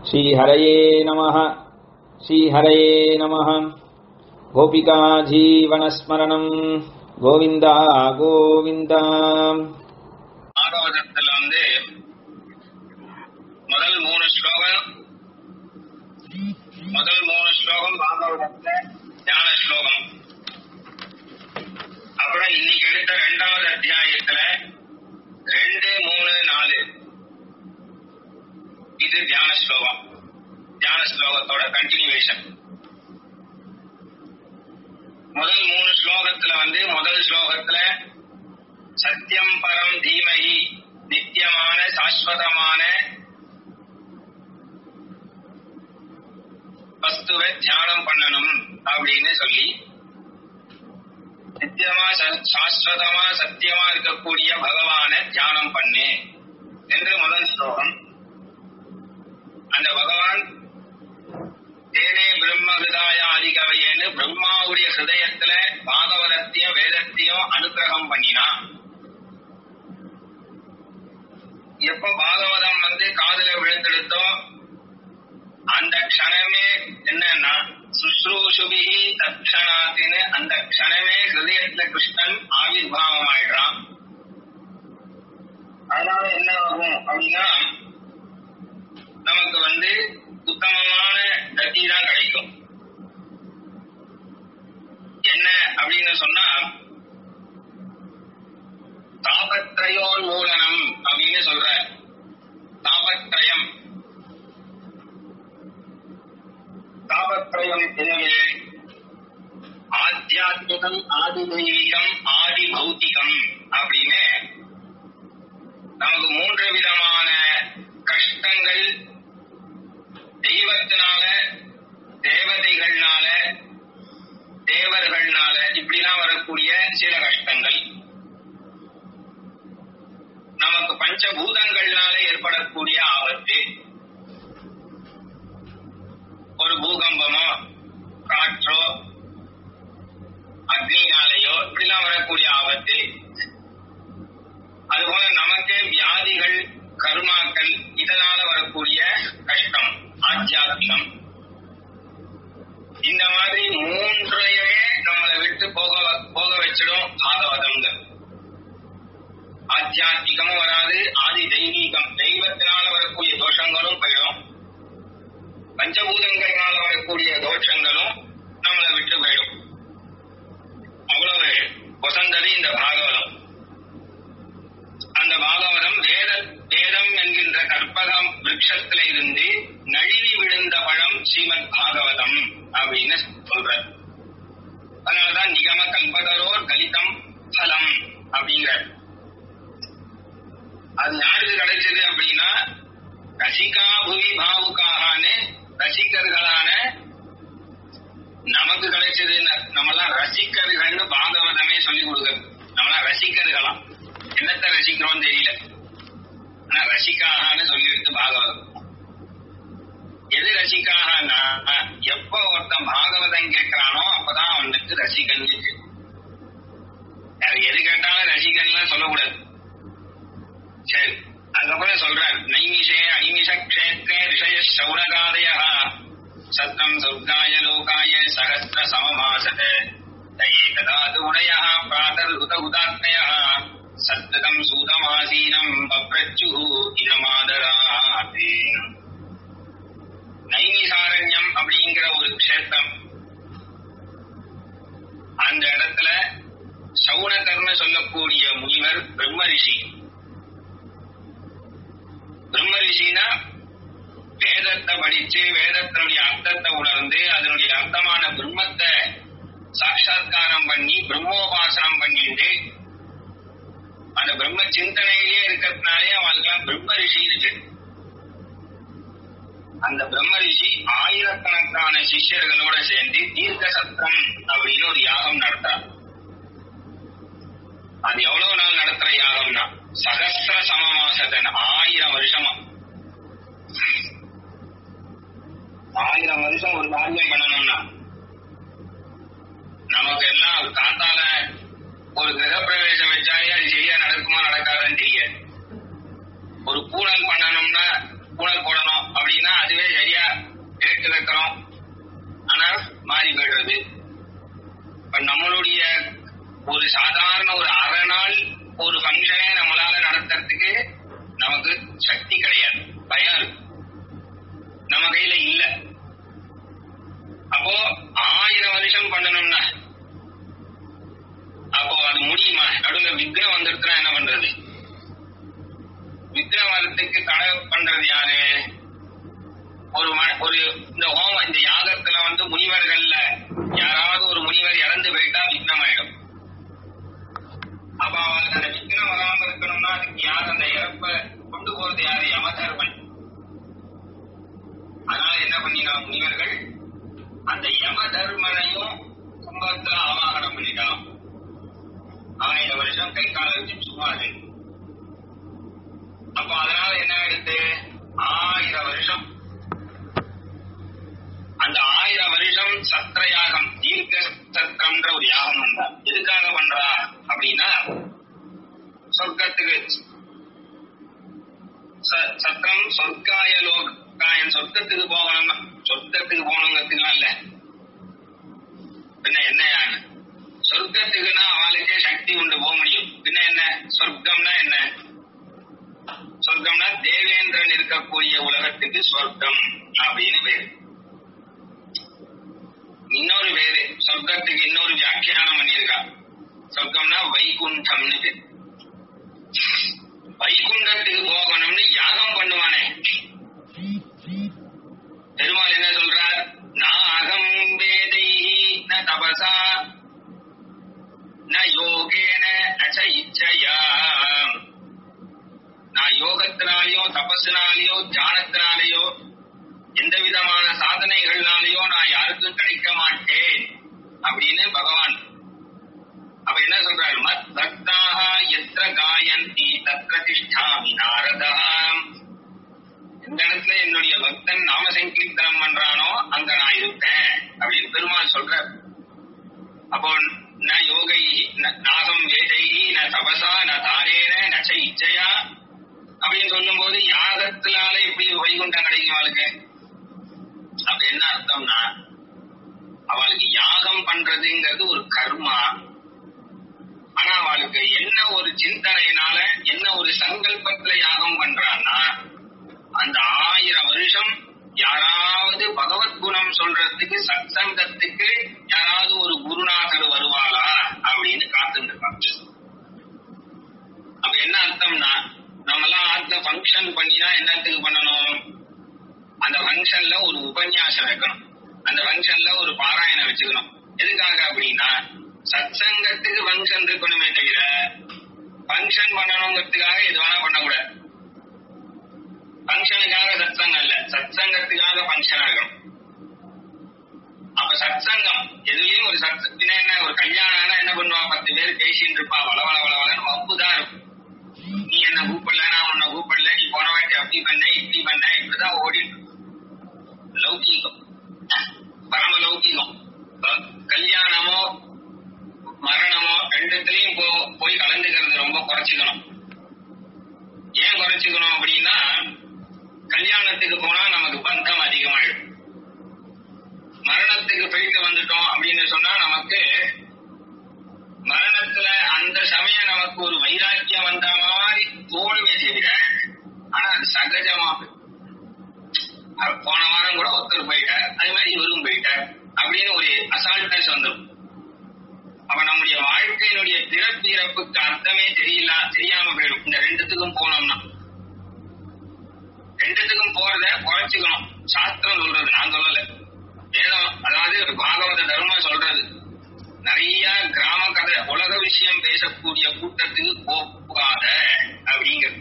श्रीहरये नमः श्रीहरये नमः गोपिका जीवनस्मरणम् गोविन्द गोविन्द ஆகவதத்துல வந்து முதல் மூணு ஸ்லோகம் முதல் மூணு ஸ்லோகம் பாகவதத்துல ஞான ஸ்லோகம் அப்புறம் இன்னைக்கு எடுத்த ரெண்டாவது அத்தியாயத்துல ரெண்டு மூணு நாலு இது தியான ஸ்லோகம் தியான ஸ்லோகத்தோட கண்டினியூவேஷன் முதல் மூணு ஸ்லோகத்துல வந்து முதல் ஸ்லோகத்துல சத்தியம் பரம் தீமகி நித்தியமான சாஸ்வதமான வஸ்துவை தியானம் பண்ணணும் அப்படின்னு சொல்லி நித்தியமா ச- சாஸ்வதமா சத்தியமா இருக்கக்கூடிய பகவான தியானம் பண்ணு என்று முதல் ஸ்லோகம் அந்த பகவான் தேனே பிரம்மகிருதாய ஆதிகவையன்னு பிரம்மாவுடைய ஹிருதயத்துல பாகவதத்தையும் வேதத்தையும் அனுக்கிரகம் பண்ணினான் எப்ப பாகவதம் வந்து காதுல விழுந்தெடுத்தோ அந்த க்ஷணமே என்னன்னா சுஸ்ரூஷுபிகி தட்சணாத்தின்னு அந்த க்ஷணமே ஹிருதயத்துல கிருஷ்ணன் ஆவிர்வாவம் ஆயிடுறான் அதனால என்ன ஆகும் அப்படின்னா நமக்கு வந்து உத்தமமான கதி தான் கிடைக்கும் என்ன அப்படின்னு சொன்னா தாபத்ரயோன்மூலனம் அப்படின்னு சொல்ற தாபத்ரயம் தாபத்ரயம் எனவே ஆத்தியாத்மிகம் ஆதி தெய்வீகம் ஆதி பௌத்திகம் அப்படின்னு நமக்கு மூன்று விதமான கஷ்டங்கள் தெய்வத்தினால தேவதைகள்னால தேவர்கள்னால இப்படிலாம் வரக்கூடிய சில கஷ்டங்கள் நமக்கு பஞ்சபூதங்கள்னால ஏற்படக்கூடிய ஆபத்து ஒரு பூகம்பமோ காற்றோ அக்னினாலேயோ இப்படிலாம் வரக்கூடிய ஆபத்து அதுபோல நமக்கே வியாதிகள் கர்மாக்கள் இதனால வரக்கூடிய கஷ்டம் ஆத்தியாத்மிகம் இந்த மாதிரி மூன்றையுமே நம்மளை விட்டு போக போக வச்சிடும் பாகவதங்கள் ஆத்தியாத்மிகமும் வராது ஆதி தெய்வீகம் தெய்வத்தினால வரக்கூடிய தோஷங்களும் போயிடும் பஞ்சபூதங்களால வரக்கூடிய தோஷங்களும் நம்மளை விட்டு போயிடும் அவ்வளவு வசந்தது இந்த பாகவதம் அந்த பாகவதம் வேத வேதம் என்கின்ற கற்பகம் விருட்சத்தில இருந்து நழுவி விழுந்த பழம் ஸ்ரீமத் பாகவதம் அப்படின்னு சொல்ற அதனாலதான் நிகம கல்பதரோர் கலிதம் பலம் அப்படிங்கிற அது யாருக்கு கிடைச்சது அப்படின்னா ரசிகா புவி பாவுக்காகான்னு ரசிகர்களான நமக்கு கிடைச்சது நம்மளாம் ரசிகர்கள்னு பாகவதமே சொல்லி கொடுக்குறது நம்மளாம் ரசிகர்களாம் என்னத்தை ரசிக்கிறோம் தெரியல ஆனா ரசிகாகான்னு சொல்லிடுத்து பாகவதம் எது ரசிகாகனா எப்ப ஒருத்தன் பாகவதம் கேட்கிறானோ அப்பதான் அவனுக்கு ரசிகன் இருக்கு வேற எது கேட்டாலும் ரசிகன்லாம் சொல்லக்கூடாது சரி அதுக்கப்புறம் சொல்றார் நைமிஷே அனிமிஷ கஷேத்ரே ரிஷய சௌரகாதய சத்தம் சௌர்காய லோகாய சகஸ்ர சமமாசத தயே கதாது உடைய பிராதர் உத உதாத்மய சத்ததம் சூதமாசீனம் பப்ரச்சு இனமாதராதே நைமிசாரண்யம் அப்படிங்கிற ஒரு க்ஷேத்திரம் அந்த இடத்துல சௌனகர்னு சொல்லக்கூடிய முனிவர் பிரம்ம ரிஷி பிரம்ம ரிஷினா வேதத்தை படிச்சு வேதத்தினுடைய அர்த்தத்தை உணர்ந்து அதனுடைய அர்த்தமான பிரம்மத்தை சாட்சா்காரம் பண்ணி பிரம்மோபாசனம் பண்ணிட்டு அந்த பிரம்ம சிந்தனையிலே இருக்கிறதுனாலே அவளுக்கெல்லாம் பிரம்ம ரிஷி இருக்கு அந்த பிரம்ம ரிஷி ஆயிரக்கணக்கான சிஷ்யர்களோட சேர்ந்து தீர்க்க சத்திரம் அப்படின்னு ஒரு யாகம் நடத்தார் அது எவ்வளவு நாள் நடத்துற யாகம்னா சகசிர சமமாசத்தன் ஆயிரம் வருஷமா ஆயிரம் வருஷம் ஒரு காரியம் பண்ணணும்னா நமக்கு எல்லாம் காத்தால ஒரு கிரகப்பிரவேசம் வச்சாலே அது சரியா நடக்குமா நடக்காதுன்னு தெரியாது ஒரு பூனல் பண்ணணும்னா பூனல் போடணும் அப்படின்னா அதுவே ஒரு சாதாரண ஒரு அரை நாள் ஒரு ஃபங்க்ஷனே நம்மளால நடத்துறதுக்கு நமக்கு சக்தி கிடையாது பயம் இருக்கு நம்ம கையில இல்ல அப்போ ஆயிரம் வருஷம் பண்ணணும்னா அப்போ அது முடியுமா நடுவுல விக்ரம் வந்துருச்சுன்னா என்ன பண்றது விக்ரம் வரத்துக்கு தடை பண்றது யாரு ஒரு ம- ஒரு இந்த ஹோம இந்த யாகத்துல வந்து முனிவர்கள்ல யாராவது ஒரு முனிவர் இறந்து போயிட்டா விக்னம் ஆயிடும் அப்ப அவருக்கு அந்த விக்னம் வராம இருக்கணும்னா அதுக்கு யார் அந்த இறப்ப கொண்டு போறது யாரு யமதர்மன் அதனால என்ன பண்ணினா முனிவர்கள் அந்த யமதர்மனையும் கும்பத்துல ஆவாகனம் பண்ணிட்டான் ஆயிரம் வருஷம் கை கால வச்சு சும்மா இரு. அப்ப அதனால என்ன ஆயிடுது ஆயிரம் வருஷம் அந்த ஆயிரம் வருஷம் சத்திர யாகம் தீர்க்க சத்திரம்ன்ற ஒரு யாகம் பண்றா எதுக்காக பண்றா அப்படின்னா சொர்க்கத்துக்கு ச- சத்திரம் சொர்க்காய லோகாயன் சொர்க்கத்துக்கு போகணும் சொர்க்கத்துக்கு போகணுங்கிறதுக்குலாம் இல்ல பின்ன என்னையா சொர்க்கத்துக்குன்னா அவளுக்கே சக்தி உண்டு போக முடியும் பின்ன என்ன சொர்க்கம்னா என்ன சொர்க்கம்னா தேவேந்திரன் இருக்கக்கூடிய உலகத்துக்கு சொர்க்கம் அப்படின்னு பேரு இன்னொரு பேரு சொர்க்கத்துக்கு இன்னொரு வியாக்கியானம் பண்ணியிருக்கா சொர்க்கம்னா வைகுண்டம்னு பேரு வைகுண்டத்துக்கு போகணும்னு யாகம் பண்ணுவானே பெருமாள் என்ன சொல்றார் நாகம் வேதை ந தபசா ந யோகேன நச்ச இச்சையா நான் யோகத்தினாலேயோ தபஸினாலேயோ தியானத்தினாலேயோ எந்த விதமான சாதனைகள்னாலேயோ நான் யாருக்கும் கிடைக்க மாட்டேன் அப்படின்னு பகவான் அப்ப என்ன சொல்றாரு மத் பக்தாக எத்திர காயந்தி தத்ர திஷ்டாமி நாரதா எந்த இடத்துல என்னுடைய பக்தன் நாம சங்கீர்த்தனம் பண்றானோ அங்க நான் இருப்பேன் அப்படின்னு பெருமாள் சொல்றார் அப்போ ந யோகை ந- நாகம் வேதைகி ந தபசா ந தாரேன நச்ச இச்சையா அப்படின்னு சொல்லும்போது யாகத்தினால எப்படி வைகுண்டம் கிடைக்கும் அவளுக்கு அப்ப என்ன அர்த்தம்னா அவளுக்கு யாகம் பண்றதுங்கிறது ஒரு கர்மா ஆனா அவளுக்கு என்ன ஒரு சிந்தனையினால என்ன ஒரு சங்கல்பத்துல யாகம் பண்றான்னா அந்த ஆயிரம் வருஷம் யாராவது பகவத் குணம் சொல்றதுக்கு சத்சங்கத்துக்கு யாராவது ஒரு குருநாதர் வருவாளா அப்படின்னு காத்துட்டு இருக்காங்க அப்ப என்ன அர்த்தம்னா நம்ம எல்லாம் ஆத்துல ஃபங்க்ஷன் பண்ணினா என்னத்துக்கு பண்ணணும் அந்த ஃபங்க்ஷன்ல ஒரு உபன்யாசம் வைக்கணும் அந்த ஃபங்க்ஷன்ல ஒரு பாராயணம் வச்சுக்கணும் எதுக்காக அப்படின்னா சத்சங்கத்துக்கு ஃபங்க்ஷன் இருக்கணுமே தவிர ஃபங்க்ஷன் பண்ணணுங்கிறதுக்காக எது வேணா பண்ணக்கூடாது ஃபங்க்ஷனுக்காக சத்சங்கம் இல்ல சத்சங்கத்துக்காக ஃபங்க்ஷன் ஆகணும் அப்ப சத்சங்கம் எதுலயும் ஒரு சத் பின்ன என்ன ஒரு கல்யாணம்னா என்ன பண்ணுவா பத்து பேர் பேசிட்டு இருப்பா வள வள வள வளன்னு வம்பு தான் இருக்கும் நீ என்ன கூப்பிடல நான் உன்னை கூப்பிடல நீ போன வாட்டி அப்படி பண்ண இப்படி பண்ண இப்படிதான் ஓடிட்டு இருக்கும். லௌகீகம் பரம லௌகீகம் இப்ப கல்யாணமோ மரணமோ ரெண்டுத்துலயும் போ போய் கலந்துக்கிறது ரொம்ப குறைச்சிக்கணும் ஏன் குறைச்சிக்கணும் அப்படின்னா கல்யாணத்துக்கு போனா நமக்கு பந்தம் அதிகமாயிடும் மரணத்துக்கு போயிட்டு வந்துட்டோம் அப்படின்னு சொன்னா நமக்கு மரணத்துல அந்த சமயம் நமக்கு ஒரு வைராக்கியம் வந்த மாதிரி தோணுமே தவிர ஆனா அது சகஜமா போய். அவர் போன வாரம் கூட ஒருத்தர் போயிட்டார் அதே மாதிரி இவரும் போயிட்டார் அப்படின்னு ஒரு அசால்ட்னஸ் வந்துடும் அப்ப நம்முடைய வாழ்க்கையினுடைய பிறப்பு இறப்புக்கு அர்த்தமே தெரியல தெரியாம போயிடும் இந்த ரெண்டுத்துக்கும் போனோம்னா ரெண்டுத்துக்கும் போறத குறைச்சுக்கணும் சாஸ்திரம் சொல்றது நான் சொல்லல வேதம் அதாவது ஒரு பாகவத தர்மம் சொல்றது நிறைய கிராம கதை உலக விஷயம் பேசக்கூடிய கூட்டத்துக்கு போகாத அப்படிங்கிறது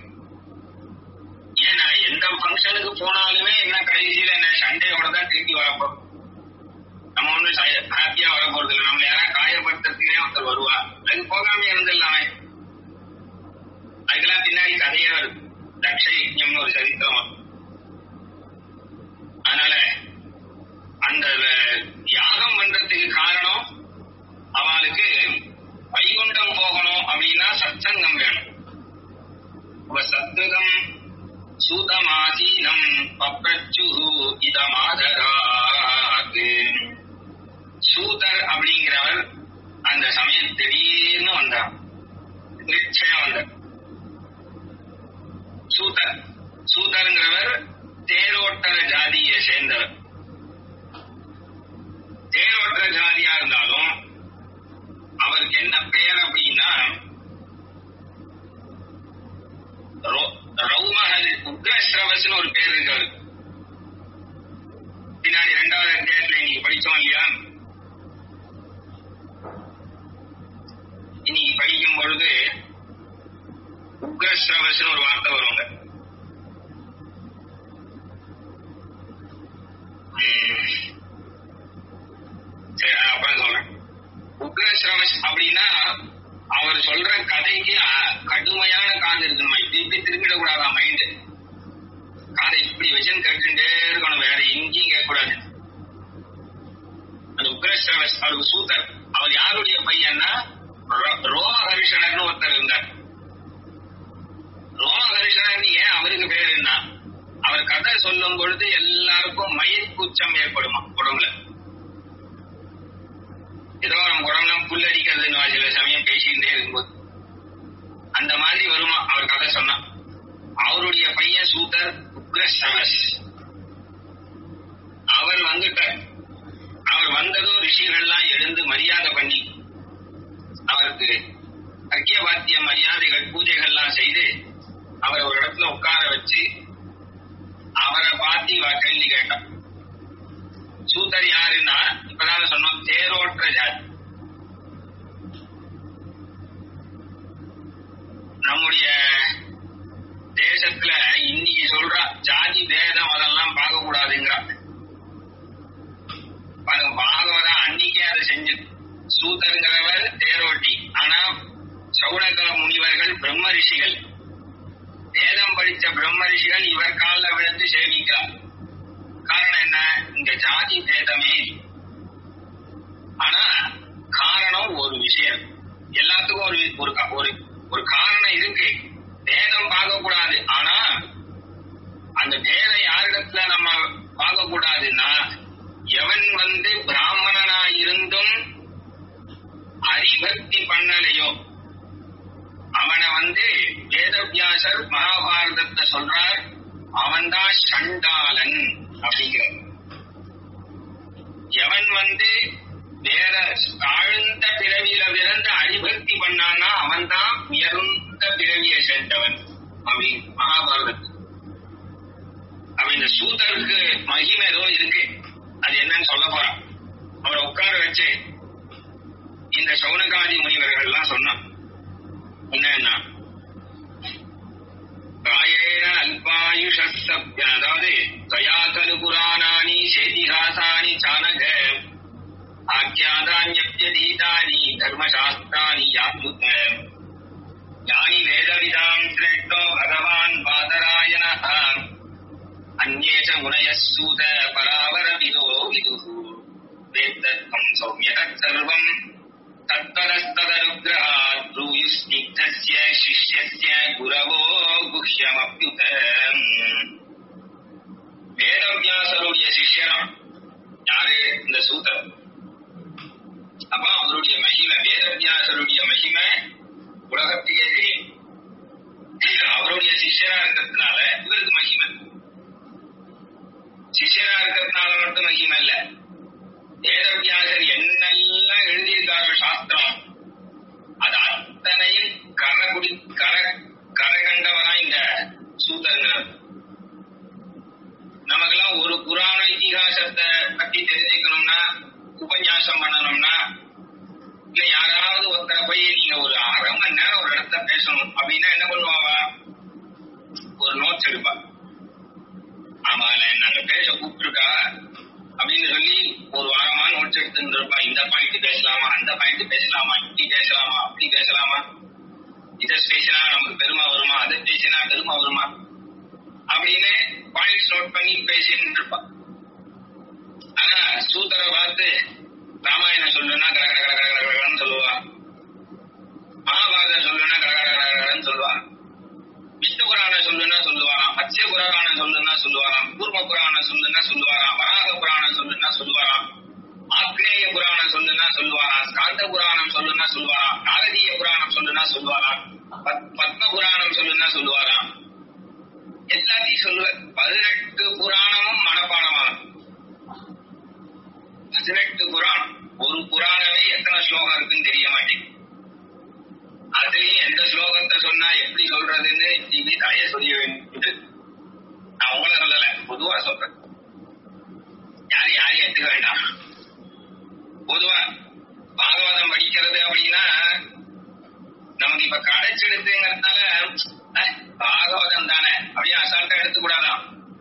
ஏன் நான் எந்த ஃபங்க்ஷனுக்கு போனாலுமே என்ன கடைசியில என்ன சண்டையோட தான் திருப்பி வரப்போம் நம்ம ஒண்ணும் ஹாப்பியா வர போறது இல்லை நம்ம யாராவது காயப்படுத்துறதுக்கே ஒருத்தர் வருவா அதுக்கு போகாம இருந்துடலாமே அதுக்கெல்லாம் பின்னாடி கதையே வருது தக்ஷ யஜ்ஞம்னு ஒரு சரித்திரம் வரும். அதனால அந்த யாகம் பண்றதுக்கு காரணம் அவளுக்கு வைகுண்டம் போகணும் அப்படின்னா சத்சங்கம் வேணும் உப சத்ருகம் சூதமாசீனம் பப்ரச்சு இதமாதராக்கு சூதர் அப்படிங்கிறவர் அந்த சமயம் திடீர்னு தேரோட்டர ஜாதியை சேர்ந்தவர் தேரோட்டர ஜாதியா இருந்தாலும் அவருக்கு என்ன பெயர் அப்படின்னா ரோ- ரௌமஹல் உக்ரஸ்ரவஸ்னு ஒரு பேர் இருக்கு அவருக்கு பின்னாடி இரண்டாவது அத்தியாயத்துல இன்னைக்கு படிச்சோம் இல்லையா இன்னைக்கு படிக்கும் பொழுது உக்ரஸ்ரவஸ்னு ஒரு வார்த்தை வருவாங்க உம். சரி நான் அப்புறம் சொல்றேன் உக்ரஸ்ரவஸ் அப்படின்னா அவர் சொல்ற கதைக்கு அ- கடுமையான காது இருக்கணுமா இப்படி இப்படி திரும்பிடக்கூடாதா மைண்டு காதை இப்படி வச்சுன்னு கேட்டுட்டே இருக்கணும் வேற எங்கேயும் கேட்கக்கூடாது அந்த உக்ரஸ்ரவஸ் அவருக்கு சூத்தர் அவர் யாருடைய பையன்னா ரோ- ரோமஹரிஷனர்னு ஒருத்தர் இருந்தார் ரோமஹரிஷனர் ஏன் அவருக்கு பேர் என்ன அவர் கதை சொல்லும் பொழுது எல்லாருக்கும் மயிர்கூச்சம் ஏற்படுமா உடம்புல ஏதோ நம்ம உடம்புல புல்லரிக்கிறதுன்னு சில சமயம் பேசிக்கிட்டே இருக்கும்போது அந்த மாதிரி வருமா அவர் கதை சொன்னா அவருடைய பையன் சூதர் உக்ரஸ்ரவஸ் அவர் வந்துட்டார் அவர் வந்ததும் ரிஷிகள்லாம் எழுந்து மரியாதை பண்ணி அவருக்கு அர்க்கிய வாத்திய மரியாதைகள் பூஜைகள்லாம் செய்து அவரை ஒரு இடத்துல உட்கார வச்சு அவரை பார்த்து இவ கேள்வி கேட்டான் சூதர் யாருன்னா இப்பதான் சொன்னோம் தேரோற்ற ஜாதி நம்முடைய தேசத்துல இன்னைக்கு சொல்றா ஜாதி பேதம் அதெல்லாம் பார்க்க கூடாதுங்கிறா பாருங்க பாகவதம் அன்னைக்கே அதை செஞ்சு சூதருங்கிறவர் தேரோட்டி ஆனா சௌனக முனிவர்கள் பிரம்ம ரிஷிகள் வேதம் படித்த பிரம்ம ரிஷிகள் இவர் காலில் விழுந்து சேவிக்கிறார் காரணம் என்ன இங்க ஜாதி பேதமே இல்லை. ஆனா காரணம் ஒரு விஷயம் எல்லாத்துக்கும் ஒரு ஒரு கா- ஒரு ஒரு காரணம் இருக்கு வேதம் பார்க்க கூடாது ஆனா அந்த வேதம் யாரிடத்துல நம்ம பார்க்க கூடாதுன்னா எவன் வந்து பிராமணனா இருந்தும் ஹரிபக்தி பண்ணலையோ அவனை வந்து வேதவியாசர் மகாபாரதத்தை சொல்றார் அவன்தான் சண்டாளன் அப்படிங்கிறார் எவன் வந்து வேற தாழ்ந்த பிறவியில பிறந்து அரிபக்தி பண்ணான்னா அவன்தான் உயர்ந்த பிறவியை சேர்ந்தவன் அப்படி மகாபாரதத்தில் அப்ப இந்த சூதருக்கு மகிமை ஏதோ இருக்கு அது என்னன்னு சொல்ல போறான் அவரை உட்கார வச்சு இந்த சௌனகாதி முனிவர்கள்லாம் சொன்னான் என்னன்னா காயேன அல்பாயுஷஸ்தப்ய அதாவது தயா கலு புராணானி சேதிஹாசானி சானக ஆக்கியாதான்யப்யதீதானி தர்மசாஸ்திராணி யாத்முத யானி வேதவிதாம் சிரேஷ்டோ பகவான் பாதராயணः अन्ये च मुनयः सूत परावरविदो विदुः वेत्तत्वम् सौम्यतः सर्वम् तत्परस्तदनुग्रहात् ब्रूयुस्निग्धस्य शिष्यस्य गुरवो गुह्यमप्युत வேதவியாசருடைய சிஷ்யனாம் யாரு இந்த சூதர் அப்ப அவருடைய மகிமை வேதவியாசருடைய மகிமை உலகத்துக்கே தெரியும் அவருடைய சிஷ்யனா இருக்கிறதுனால இவருக்கு மகிமை சிஷ்யனா இருக்கிறதுனால மட்டும் மகிமை இல்ல வேதவியாசர் என்னெல்லாம் எழுதியிருக்காரோ சாஸ்திரம் அது அத்தனையும் கரை குடி கரை கரை கண்டவனா இந்த சூதருங்கிறார் நமக்கெல்லாம் ஒரு புராண இதிகாசத்தை பத்தி தெரிஞ்சுக்கணும்னா உபன்யாசம் பண்ணணும்னா இல்ல யாராவது ஒருத்தரை போய் நீங்க ஒரு அரை மணி நேரம் ஒரு இடத்துல பேசணும் அப்படின்னா என்ன பண்ணுவாவா ஒரு நோட்ஸ் எடுப்பா ஆமா இல்ல நாங்க பேச கூப்பிட்டுருக்கா அப்படின்னு சொல்லி ஒரு வாரமா நோட்ஸ் எடுத்துட்டு இருப்பா இந்த பாயிண்ட் பேசலாமா அந்த பாயிண்ட் பேசலாமா இப்படி பேசலாமா அப்படி பேசலாமா இதை பேசினா நமக்கு பெருமை வருமா அதை பேசினா பெருமை வருமா அப்படின்னு பாயிண்ட்ஸ் நோட் பண்ணி பேசிட்டு இருப்பா ஆனா சூத்தரை பார்த்து ராமாயணம் சொல்லுன்னா கட கட கட கட கடன்னு சொல்லுவா மகாபாரதம் சொல்லுன்னா கட கட கட கடன்னு சொல்லுவா விஷ்ணு புராணம் சொல்லுன்னா சொல்லுவாராம் மத்ய புராணம் சொல்லுன்னா சொல்லுவாராம் கூர்ம புராணம் சொல்லுன்னா சொல்லுவாராம் வராக புராணம் சொல்லுன்னா சொல்லுவாராம் ஆக்னேய புராணம் சொல்லுன்னா சொல்லுவாராம் ஸ்காந்த புராணம் சொல்லுன்னா சொல்லுவாராம் நாரதீய புராணம் சொல்லுன்னா சொல்லுவாராம் பத்- பத்ம புராணம் சொல்லுன்னா சொல்லுவாராம் எல்லாத்தையும் சொல்லுவார் பதினெட்டு புராணமும் பதினெட்டு புராணம் ஒரு புராணமே எத்தனை ஸ்லோகம் இருக்குன்னு தெரிய மாட்டேங்குது அதுலயும் எந்த ஸ்லோகத்தை சொன்னா எப்படி சொல்றதுன்னு இப்படி தலைய சொல்ல வேண்டியது நான் உங்களை சொல்லல பொதுவா சொல்றேன் யாரும் யாரையும் எடுத்துக்க வேண்டாம் பொதுவா பாகவதம் படிக்கிறது அப்படின்னா நமக்கு இப்ப கிடைச்செடுத்துங்கிறதுனால அஹ், பாகவதம் தானே அப்படியே அசால்ட்டா எடுத்துக்கூடாதான்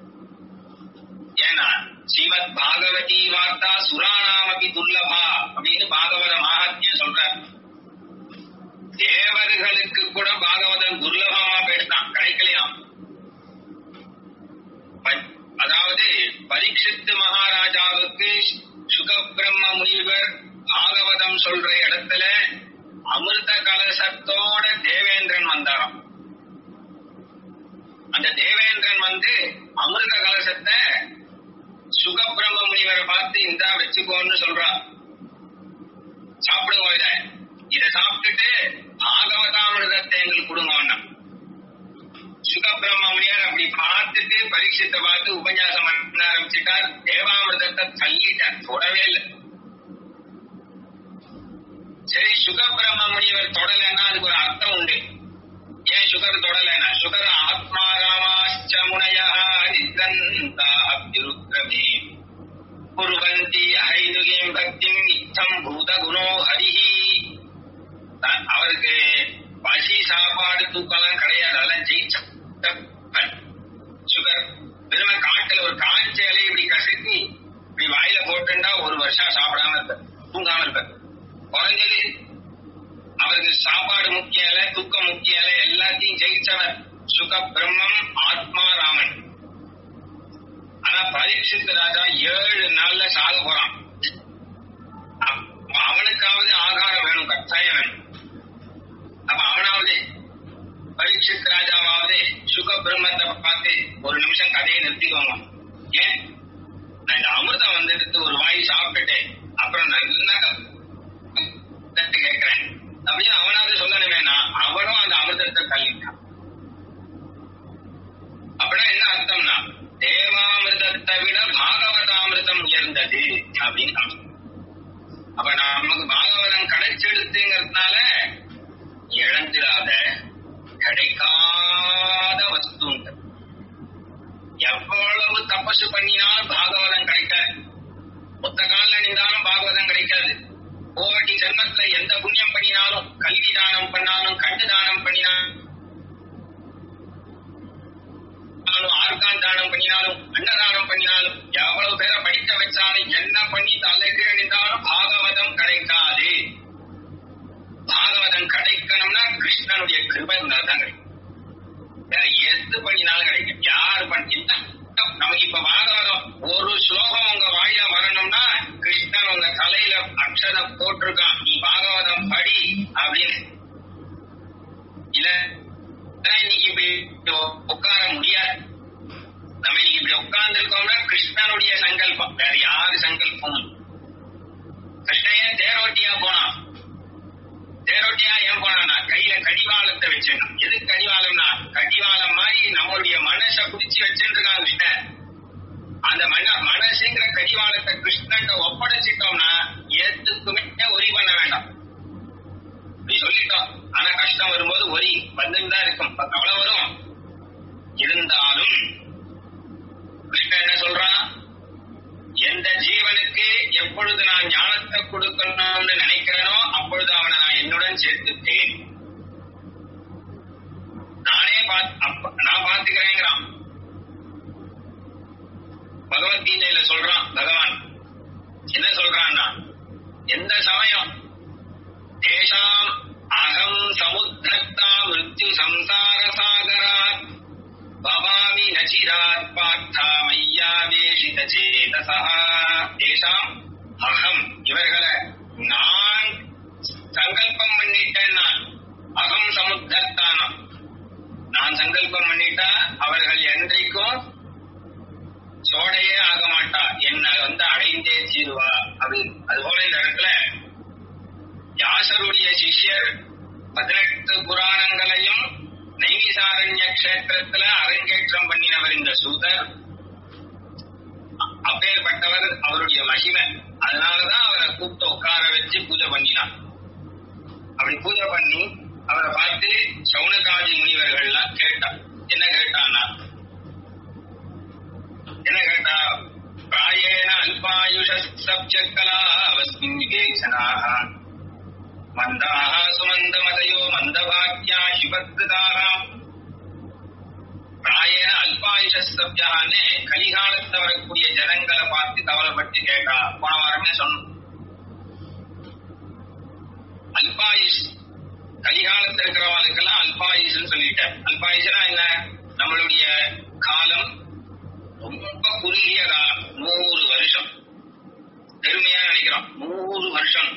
ஏன்னா ஸ்ரீமத் பாகவதி வார்த்தா சுராணாமபி துர்லபா அப்படின்னு பாகவத மகாத்மியம் சொல்றார் தேவர்களுக்கு கூட பாகவதம் துர்லபமா போயிட்டான் கிடைக்கலையாம் ப- அதாவது பரீட்சித்து மகாராஜாவுக்கு சுகபிரம்ம முனிவர் பாகவதம் சொல்ற இடத்துல அமிர்த கலசத்தோட தேவேந்திரன் வந்தாராம் அந்த தேவேந்திரன் வந்து அமிர்த கலசத்தை சுகபிரம்ம முனிவரை பார்த்து இந்தா வச்சுக்கோன்னு சொல்றான் சாப்பிடுங்க இத இத சாப்பிட்டுட்டு பாகவதாமிர்தத்தை எங்களுக்கு கொடுங்க சுகபிரம்ம முனிவர் அப்படி பார்த்துட்டு பரீட்சத்தை பார்த்து உபன்யாசம் பண்ண ஆரம்பிச்சுட்டார் தேவாமிர்தத்தை தள்ளிட்டார் தொடவே இல்லை சரி சுகபிரம்ம முனிவர் தொடலைன்னா அதுக்கு ஒரு அர்த்தம் உண்டு ஏன் சுகர் தொடலைன்னா சுகர் ஆத்மா ராமாச்ச முனையா நிதந்தா அப்திருத்ரமே குருவந்தி அஹைதுகேம் பக்திம் இத்தம் பூத குணோ ஹரிஹி தான் அவருக்கு பசி சாப்பாடு தூக்கம்லாம் கிடையாது அதெல்லாம் ஜெயிச்சப்பன் சுகர் வெறும காட்டுல ஒரு காய்ச்ச இலை இப்படி கசக்கி இப்படி வாயில போட்டுண்டா ஒரு வருஷம் சாப்பிடாம இருப்பார் தூங்காம இருப்பார் குறைஞ்சது அவருக்கு சாப்பாடு முக்கியம் இல்ல தூக்கம் முக்கியம் இல்ல எல்லாத்தையும் ஜெயிச்சவர் சுக பிரம்மம் ஆத்மா ராமன் ஆனா பரீட்சித் ராஜா ஏழு நாள்ல சாக போறான் அப்ப அவனுக்காவது ஆகாரம் வேணும் கட்டாயம் வேணும் அப்ப அவனாவது பரீட்சித் ராஜாவாவது சுக பிரம்மத்தை பார்த்து ஒரு நிமிஷம் கதையை நிறுத்திக்கோங்க ஏன் நான் இந்த அமிர்தம் வந்துட்டு ஒரு வாய் சாப்பிட்டுட்டு அப்புறம் நல்லா தட்டு கேட்கிறேன் அப்படின்னு அவனாவது சொல்லணுமே நான் அவனும் அந்த அமிர்தத்தை தள்ளிட்டான் அப்படின்னா என்ன அர்த்தம்னா தேவாமிர்தத்தை விட பாகவதாமிர்தம் உயர்ந்தது அப்படின்னு அர்த்தம். அப்ப நமக்கு பாகவதம் கிடைச்செடுத்துங்கிறதுனால இழந்துடாத கிடைக்காத வஸ்து எவ்வளவு தபசு பண்ணினாலும் பாகவதம் கிடைக்காது மொத்த காலில் நின்றாலும் பாகவதம் கிடைக்காது கோடி ஜென்மத்துல எந்த புண்ணியம் பண்ணினாலும் கல்வி தானம் பண்ணாலும் கண்டு தானம் பண்ணினாலும் ஆர்கான் தானம் பண்ணினாலும் அன்னதானம் பண்ணினாலும் எவ்வளவு பேரை படிக்க வச்சாலும் என்ன பண்ணி தலைக்கு நின்றாலும் பாகவதம் கிடைக்காது பாகவதம் கிடைக்கணும்னா கிருஷ்ணனுடைய கிருபை இருந்தால்தான் கிடைக்கும் வேற எது பண்ணினாலும் கிடைக்கும் யாரு பண்ணி நமக்கு இப்ப பாகவதம் ஒரு ஸ்லோகம் உங்க வாயில வரணும்னா கிருஷ்ணன் உங்க தலையில அக்ஷரம் போட்டிருக்கான் நீ பாகவதம் படி அப்படின்னு இல்ல ஆனா இன்னைக்கு இப்படி உட்கார முடியாது நம்ம இன்னைக்கு இப்படி உட்கார்ந்து இருக்கோம்னா கிருஷ்ணனுடைய சங்கல்பம் வேற யாரு சங்கல்பமும் கிருஷ்ணன் தேரோட்டியா போனான் தேரோட்டியா ஏன் போனான்னா கையில கடிவாளத்தை வச்சிருந்தான் எது கடிவாளம்னா கடிவாளம் மாதிரி நம்மளுடைய மனசை பிடிச்சி வச்சிருக்கான் கிருஷ்ணன் அந்த மன மனசுங்கிற கடிவாளத்தை கிருஷ்ணன் ஒப்படைச்சிட்டோம்னா எதுக்குமே ஒரி பண்ண வேண்டாம் இப்படி சொல்லிட்டோம் ஆனா கஷ்டம் வரும்போது ஒரி வந்துன்னு தான் இருக்கும் இப்ப கவலை வரும் இருந்தாலும் கிருஷ்ணன் என்ன சொல்றான் எந்த ஜீவனுக்கு எப்பொழுது நான் ஞானத்தை கொடுக்கணும்னு நினைக்கிறேனோ அப்பொழுது அவனை நான் என்னுடன் சேர்த்துட்டேன் நானே பாத்- அப்ப- நான் பார்த்துக்கிறேங்கிறான் பகவத்கீதையில சொல்றான் பகவான் என்ன சொல்றான்னா எந்த சமயம் தேசாம் அகம் சமுத்திரத்தா மிருத்யு சம்சார சாகராத் பவாமி நச்சிராத் பார்த்தா மையாவேஷித சேதசா தேசாம் அகம் இவர்களை நான் சங்கல்பம் பண்ணிட்டேன் நான் அகம் சமுத்தர்த்தானம் நான் சங்கல்பம் பண்ணிட்டா அவர்கள் என்றைக்கும் சோடையே ஆக மாட்டா என்னை வந்து அடைந்தே தீருவா அப்படின்னு அதுபோல இந்த இடத்துல யாசருடைய சிஷ்யர் பதினெட்டு புராணங்களையும் நைமிசாரண்ய கஷேத்திரத்துல அரங்கேற்றம் பண்ணினவர் இந்த சூதர் அப்பேற்பட்டவர் அவருடைய மகிமை அதனாலதான் அவரை கூப்பிட்டு உட்கார வச்சு பூஜை பண்ணினான் அப்படி பூஜை பண்ணி அவரை பார்த்து சவுனகாதி முனிவர்கள்லாம் கேட்டான் என்ன கேட்டான்னா என்ன கேட்டா பிராயேண அல்பாயுஷ சப்ஜக்கலா அவஸ்மின் விவேசனாக மந்தாக சுமந்தமதையோ மந்தபாக்கியா சிவத்தாக பிராயேண அல்பாயுஷ சப்ஜான்னு கலிகாலத்துல வரக்கூடிய ஜனங்களை பார்த்து கவலைப்பட்டு கேட்டா போன வாரமே சொன்னோம் அல்பாயுஷ் கலிகாலத்துல இருக்கிறவங்களுக்கெல்லாம் அல்பாயுஷ்னு சொல்லிட்டேன் அல்பாயுஷ்னா என்ன நம்மளுடைய காலம் ரொம்ப குறுகிய காலம் நூறு வருஷம் பெருமையா நினைக்கிறோம் நூறு வருஷம்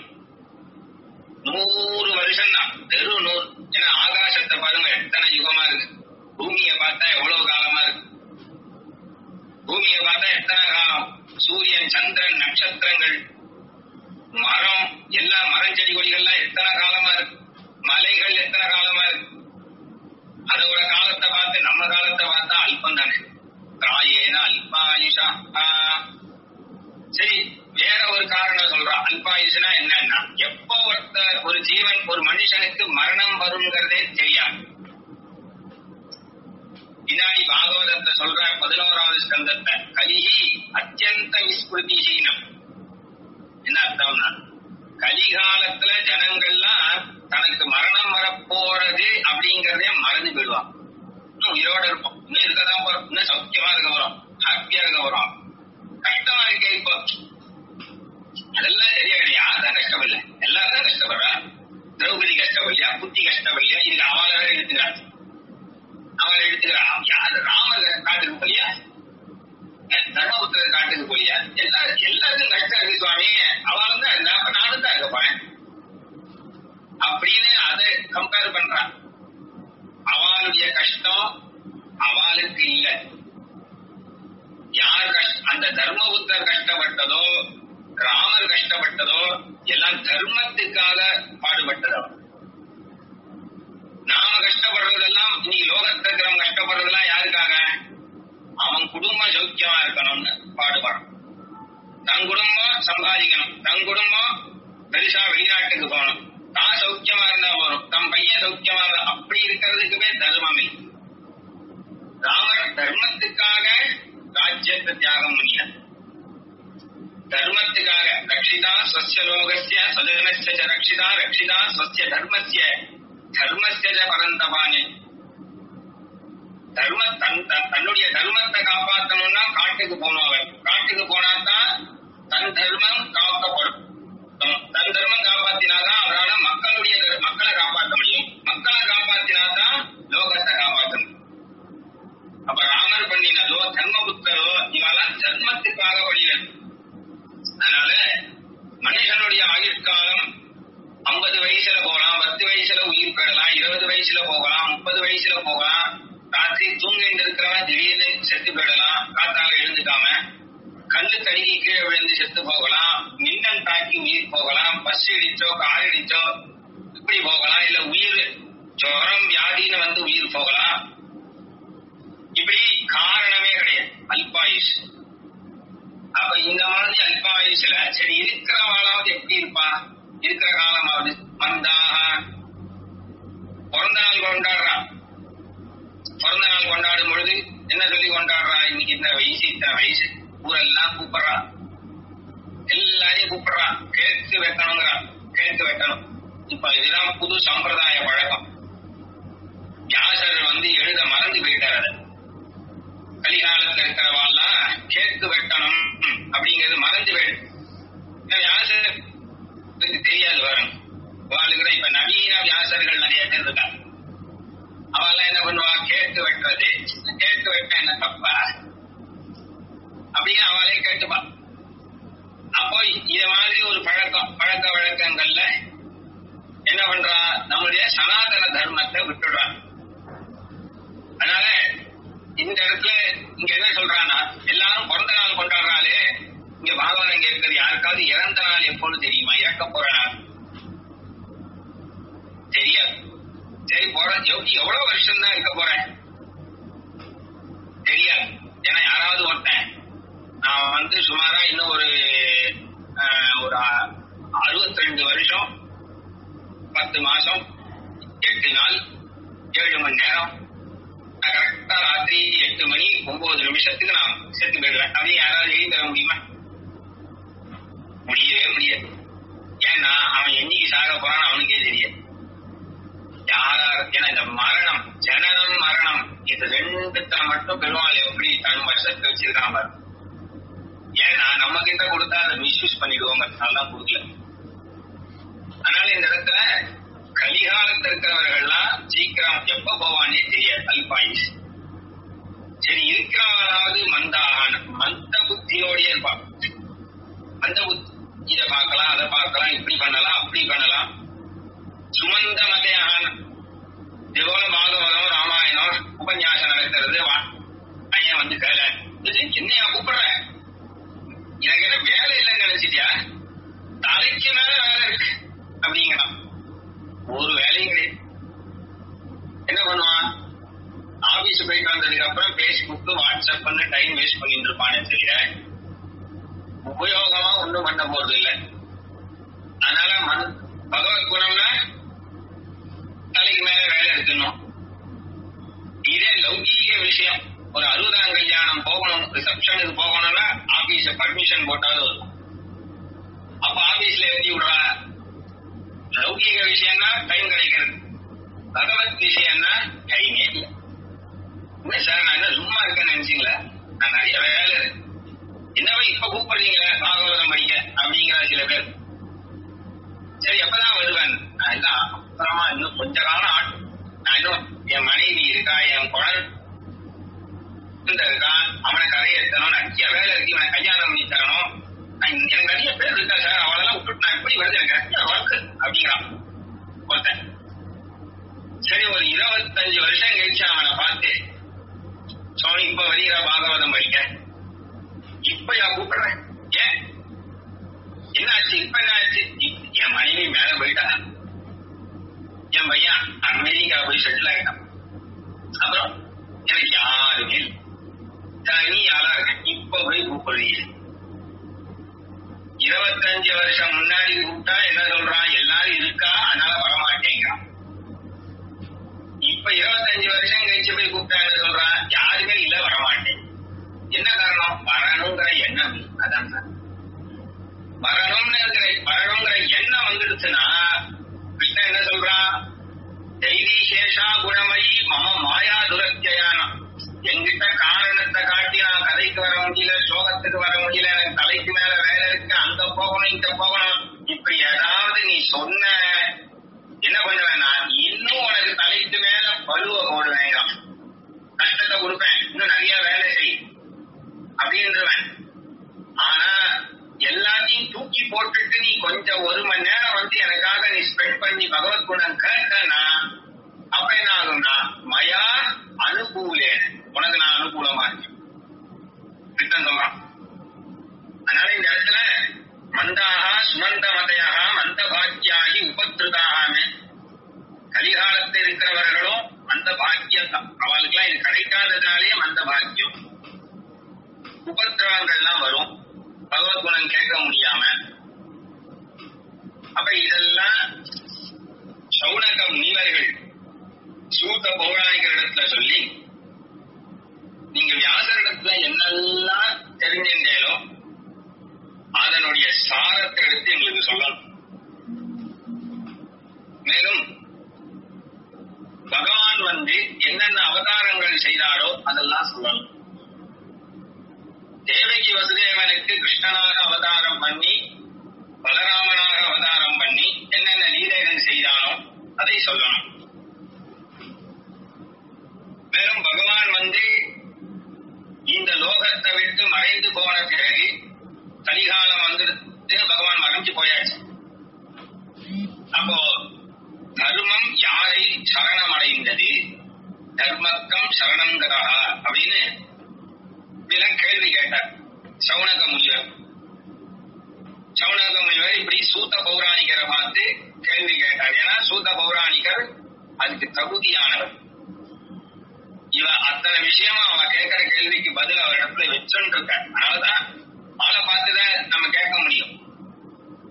நூறு வருஷம் தான் வெறும் நூறு ஏன்னா ஆகாசத்தை பாருங்க எத்தனை யுகமா இருக்கு பூமியை பார்த்தா எவ்வளவு காலமா இருக்கு பூமியை பார்த்தா எத்தனை காலம் சூரியன் சந்திரன் நட்சத்திரங்கள் மரம் எல்லா மரம் செடி கொடிகள்லாம் எத்தனை காலமா இருக்கு மலைகள் எத்தனை காலமா இருக்கு அதோட காலத்தை பார்த்து நம்ம காலத்தை பார்த்தா அல்பம் தானே ராயேன அல்பாயுஷா ஆ. சரி வேற ஒரு காரணம் சொல்றான் அல்பாயுஷ்னா என்னன்னா எப்போ ஒருத்தர் ஒரு ஜீவன் ஒரு மனுஷனுக்கு மரணம் வருங்கிறதே தெரியாது பின்னாடி பாகவதத்தை சொல்ற பதினோராவது ஸ்கந்தத்தை கலிஹி அத்தியந்த விஸ்மிருதிஹீனம் என்ன அர்த்தம்னா கலிகாலத்துல ஜனங்கள்லாம் தனக்கு மரணம் வரப்போறது அப்படிங்கறதே மறந்து போயிடுவான் இன்னும் உயிரோட இருப்போம் இன்னும் இருக்கதான் போறோம் இன்னும் சௌக்கியமா இருக்க போறோம் ஹாப்பியா இருக்க போறோம் கஷ்டமா இருக்கே இப்போ அதெல்லாம் சரியா கிடையாது யார் தான் கஷ்டம் இல்லை எல்லாரும் தான் கஷ்டப்படுறா திரௌபதி கஷ்டப்படலையா புத்தி கஷ்டப்படலையா இதுல அவளை வேற எடுத்துக்கிறான் அவளை எடுத்துக்கிறான் யாரு ராமர் காட்டுக்கு போலியா தர்மபுத்திரர் காட்டுக்கு போலியா எல்லாரும் எல்லாருக்கும் கஷ்டம் இருக்கு சுவாமி அவளும் தான் இருந்தா அப்ப நானும் தான் இருக்க போறேன் அப்படின்னு அதை கம்பேர் பண்றான் அவளுடைய கஷ்டம் அவளுக்கு இல்ல யார் கஷ்ட அந்த தர்மபுத்தர் கஷ்டப்பட்டதோ ராமர் கஷ்டப்பட்டதோ எல்லாம் தர்மத்துக்காக பாடுபட்டதோ நாம கஷ்டப்படுறதெல்லாம் இன்னைக்கு லோகத்துல இருக்கிறவங்க கஷ்டப்படுறதெல்லாம் யாருக்காக அவன் குடும்பம் சௌக்கியமா இருக்கணும்னு பாடுபடுறான் தன் குடும்பம் சம்பாதிக்கணும் தன் குடும்பம் பெருசா வெளிநாட்டுக்கு போகணும் தான் சௌக்கியமா இருந்தா வரும் தன் பையன் சௌக்கியமா இருந்தா அப்படி இருக்கிறதுக்குமே தர்மம் இல்லை ராமர் தர்மத்துக்காக ராஜ்யத்தை தியாகம் பண்ணினார் தர்மத்துக்காக ரக்ஷிதா ஸ்வஸ்ய லோகஸ்ய சதனஸ்ய ச ரக்ஷிதா ரக்ஷிதா ஸ்வஸ்ய தர்மஸ்ய தர்மஸ்ய ச பரந்தபானே தர்ம தன் தன்- தன்னுடைய தர்மத்தை காப்பாற்றணும்னா காட்டுக்கு போகணும் அவன் காட்டுக்கு போனா தான் தன் தர்மம் காக்கப்படும் தன் தர்மம் காப்பாத்தினாதான் அவரால மக்களுடைய தர்- மக்களை காப்பாற்ற முடியும் மக்களை காப்பாத்தினாதான் லோகத்தை காப்பாற்ற முடியும் அப்ப ராமர் பண்ணினதோ தர்மபுத்தரோ இவெல்லாம் தர்மத்துக்காக பண்ணினது அதனால மனுஷனுடைய ஆயுட்காலம் ஐம்பது வயசுல போகலாம் பத்து வயசுல உயிர் பெறலாம் இருபது வயசுல போகலாம் முப்பது வயசுல போகலாம் ராத்திரி தூங்கிட்டு இருக்கிறவன் திடீர்னு செத்து போயிடலாம் காத்தால எழுந்துக்காம கல்லு தடுக்கி கீழே விழுந்து செத்து போகலாம் மின்னல் தாக்கி உயிர் போகலாம் பஸ் இடிச்சோ கார் இடிச்சோ இப்படி போகலாம் இல்ல உயிர் ஜுரம் வியாதின்னு வந்து உயிர் போகலாம் இப்படி காரணமே கிடையாது அல்பாயுஷ் அப்ப இந்த மாதிரி அல்பாயுஷ்ல சரி இருக்கிறவாளாவது எப்படி இருப்பா இருக்கிற காலமாவது மந்தாக பிறந்த நாள் கொண்டாடுறான் பிறந்த நாள் கொண்டாடும் பொழுது என்ன சொல்லி கொண்டாடுறா இன்னைக்கு இந்த வயசு இத்தனை வயசு ஊரெல்லாம் கூப்பிடுறா எல்லாரையும் கூப்பிடுறா கேக்கு வெட்டணுங்கிறான் கேக்கு வெட்டணும் இப்ப இதுதான் புது சம்பிரதாய பழக்கம் வியாசர் வந்து எழுத மறந்து போயிட்டார் அதை கலிகாலத்துல இருக்கிறவாள்லாம் கேக்கு வெட்டணும் அப்படிங்கிறது மறந்து போயிடு ஏன்னா வியாசருக்கு தெரியாது வரும் வாழ்கிற இப்ப நவீன வியாசர்கள் நிறைய பேர் இருக்காங்க அவெல்லாம் என்ன பண்ணுவா கேக்கு வெட்டுறது கேக்கு வெட்ட என்ன தப்பா அப்படின்னு அவளே கேட்டுப்பா அப்போ இது மாதிரி ஒரு பழக்கம் பழக்க வழக்கங்கள்ல என்ன பண்றா நம்முடைய சனாதன தர்மத்தை விட்டுடுறான் அதனால இந்த இடத்துல இங்க என்ன சொல்றான்னா எல்லாரும் பிறந்த நாள் கொண்டாடுறாளே இங்க பாகவதம் இங்க இருக்கிறது யாருக்காவது இறந்த நாள் எப்போன்னு தெரியுமா இறக்க போற நாள் தெரியாது சரி போற எவ்வளவு எவ்வளவு வருஷம் தான் இருக்க போறேன் தெரியாது ஏன்னா யாராவது ஒருத்தன் நான் வந்து சுமாரா இன்னும் ஒரு ஆஹ், ஒரு அறுபத்தி ரெண்டு வருஷம் பத்து மாசம் எட்டு நாள் ஏழு மணி நேரம் நான் கரெக்டா ராத்திரி எட்டு மணி ஒன்பது நிமிஷத்துக்கு நான் சேர்த்து போயிடுவேன் அப்படின்னு யாராவது எழுதி தர முடியுமா முடியவே முடியாது ஏன்னா அவன் என்னைக்கு சாக போறான்னு அவனுக்கே தெரியாது யாரா ஏன்னா இந்த மரணம் ஜனனம் மரணம் இது ரெண்டுத்த மட்டும் பெருமாள் எப்படி தன் வருஷத்தை வச்சிருக்கான் பாரு ஏன்னா நம்ம கிட்ட கொடுத்தா அதை மிஸ்யூஸ் பண்ணிடுவோம் நல்லா கொடுக்கல அதனால இந்த இடத்துல கலிகாலத்தில் இருக்கிறவர்கள்லாம் சீக்கிரம் எப்ப போவானே தெரியாது அல்பாயுஷ் சரி இருக்கிறவனாவது மந்தாகான மந்த புத்தியோடய இருப்பான் மந்த புத்தி இதை பார்க்கலாம் அதை பார்க்கலாம் இப்படி பண்ணலாம் அப்படி பண்ணலாம் சுமந்த மதையான இதுபோல பாகவதம் ராமாயணம் உபன்யாசம் நடக்கிறது வா பையன் வந்து கேள என்னையா கூப்பிடுற எனக்கு என்ன வேலை இல்லைன்னு நினைச்சிட்டியா தலைக்கு மேல வேலை இருக்கு அப்படிங்கிறான் ஒரு வேலையும் கிடையாது என்ன பண்ணுவான் ஆபீஸ் போயிட்டு வந்ததுக்கு அப்புறம் பேஸ்புக் வாட்ஸ்அப் பண்ண டைம் வேஸ்ட் பண்ணிட்டு இருப்பானே தெரியல உபயோகமா ஒண்ணும் பண்ண போறது இல்லை அதனால மன் பகவத் குணம்னா தலைக்கு மேல வேலை இருக்கணும் இதே லௌகீக விஷயம் ஒரு அறுபதாம் கல்யாணம் போகணும் ரிசப்ஷனுக்கு போகணும்னா ஆபீஸ் பர்மிஷன் போட்டாலும் இருக்கும் அப்ப ஆபீஸ்ல ஏற்றி விடுறா லௌகீக விஷயம்னா டைம் கிடைக்கிறது பகவத் விஷயம்னா டைமே இல்லை என்ன சார் நான் என்ன சும்மா இருக்கேன்னு நினைச்சீங்களா நான் நிறைய வேலை இருக்கு என்னவா இப்ப கூப்பிடுறீங்க பாகவதம் படிக்க அப்படிங்கிற சில பேர் சரி எப்பதான் வருவேன் நான் எல்லாம் அப்புறமா இன்னும் கொஞ்ச காலம் ஆட்டும் நான் இன்னும் என் மனைவி இருக்கா என் குழந்தை இருக்கான் அவனை கரையேற்றணும் நிறைய வேலை இருக்கு இவனை கல்யாணம் பண்ணி தரணும் நான் எனக்கு நிறைய பேர் இருக்கா சார் அவளெல்லாம் விட்டுட்டு நான் எப்படி வருது எனக்கு நிறைய ஒர்க் அப்படிங்கிறான் ஒருத்தன் சரி ஒரு இருபத்தஞ்சு வருஷம் கழிச்சு அவனை பார்த்து சோனி இப்ப வருகிற பாகவதம் படிக்க இப்ப யா கூப்பிடுறேன் ஏன் என்னாச்சு இப்ப என்னாச்சு என் மனைவி மேல போயிட்டா என் பையன் அமெரிக்கா போய் செட்டில் ஆயிட்டான் அப்புறம் எனக்கு யாருமே இல்லை. தனி ஆளா இருக்கேன் இப்ப போய் கூப்பிடுறீங்க இருபத்தஞ்சு வருஷம் முன்னாடி கூப்பிட்டா என்ன சொல்றான் எல்லாரும் இருக்கா அதனால வரமாட்டேங்கிறான் இப்ப இருபத்தஞ்சு வருஷம் கழிச்சு போய் கூப்பிட்டா என்ன சொல்றான் யாருமே இல்ல வரமாட்டேன் என்ன காரணம் வரணுங்கிற எண்ணம் இல்லை. அதான் சார் வரணும்ங்கிற வரணுங்கிற எண்ணம் வந்துடுச்சுன்னா கிருஷ்ணன் என்ன சொல்றான் தைரி சேஷா குணமயி மம மாயா துரத்தியானம் என்கிட்ட காரணத்தை காட்டி நான் கதைக்கு வர முடியல ஸ்லோகத்துக்கு வர முடியல எனக்கு தலைக்கு மேல வேலை இருக்கு அங்க போகணும் இங்க போகணும் இப்படி ஏதாவது நீ சொன்ன என்ன பண்ணுவேன் நான் இன்னும் உனக்கு தலைக்கு மேல பழுவ போடுவேன் கஷ்டத்தை கொடுப்பேன் இன்னும் நிறைய வேலை செய் அப்படின்றவன் ஆனா எல்லாத்தையும் தூக்கி போட்டுட்டு நீ கொஞ்சம் ஒரு மணி நேரம் வந்து எனக்காக நீ ஸ்பெண்ட் பண்ணி பகவத் குணம் கேட்டனா அப்ப என்ன ஆகும்னா மயா அனுகூலே உனக்கு நான் அனுகூலமா இருக்கேன் கிருஷ்ணன் சொல்றான் அதனால இந்த இடத்துல மந்தாக சுமந்த மதையாக மந்த பாக்கியாகி உபத்ருதாகாமே கலிகாலத்தில் இருக்கிறவர்களும் மந்த பாக்கியம் தான் அவளுக்கெல்லாம் இது கிடைக்காததுனாலே மந்த பாக்கியம் உபத்திரவங்கள்லாம் வரும் பகவத் குணம் கேட்க முடியாம அப்ப இதெல்லாம் சௌனக முனிவர்கள் சூத்த பௌராணிகரிடத்துல சொல்லி நீங்க வியாசரிடத்துல என்னெல்லாம் தெரிஞ்சின்றேனோ அதனுடைய சாரத்தை எடுத்து எங்களுக்கு சொல்லணும் மேலும் பகவான் வந்து என்னென்ன அவதாரங்கள் செய்தாரோ அதெல்லாம் சொல்லணும் தேவகி வசுதேவனுக்கு கிருஷ்ணனாக அவதாரம் பண்ணி பலராமனாக அவதாரம் பண்ணி என்னென்ன லீலைகள் செய்தானோ அதை சொல்லணும் மேலும் பகவான் வந்து இந்த லோகத்தை விட்டு மறைந்து போன பிறகு கலிகாலம் வந்துடுத்து பகவான் மறைஞ்சு போயாச்சு அப்போ தர்மம் யாரை சரணம் அடைந்தது தர்மக்கம் சரணங்கரா அப்படின்னு இப்படிலாம் கேள்வி கேட்டார் சவுனக முனிவர் சவுனக முனிவர் இப்படி சூத்த பௌராணிகரை பார்த்து கேள்வி கேட்டார் ஏன்னா சூத்த பௌராணிகர் அதுக்கு தகுதியானவர் இவ அத்தனை விஷயமா அவ கேட்கிற கேள்விக்கு பதில் அவர் இடத்துல வச்சுட்டு இருக்க அதனாலதான் ஆளை பார்த்துதான் நம்ம கேட்க முடியும்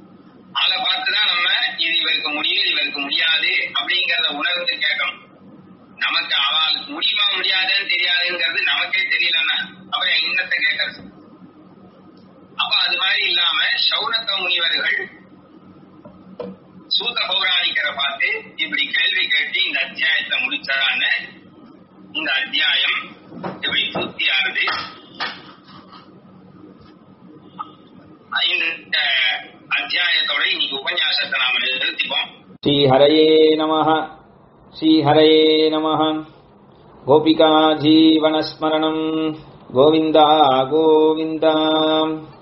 சௌனக முனிவர்கள் சூத பௌராணிக்கரை பார்த்து இப்படி கேள்வி கேட்டு இந்த அத்தியாயத்தை முடிச்சாரான்னு இந்த அத்தியாயம் இப்படி பூர்த்தி ஆகுது இந்த அத்தியாயத்தோட இன்னைக்கு உபன்யாசத்தை நாம நிறுத்திப்போம் श्रीहरये नमः श्रीहरये नमः गोपिका जीवनस्मरणम् गोविन्दा गोविन्द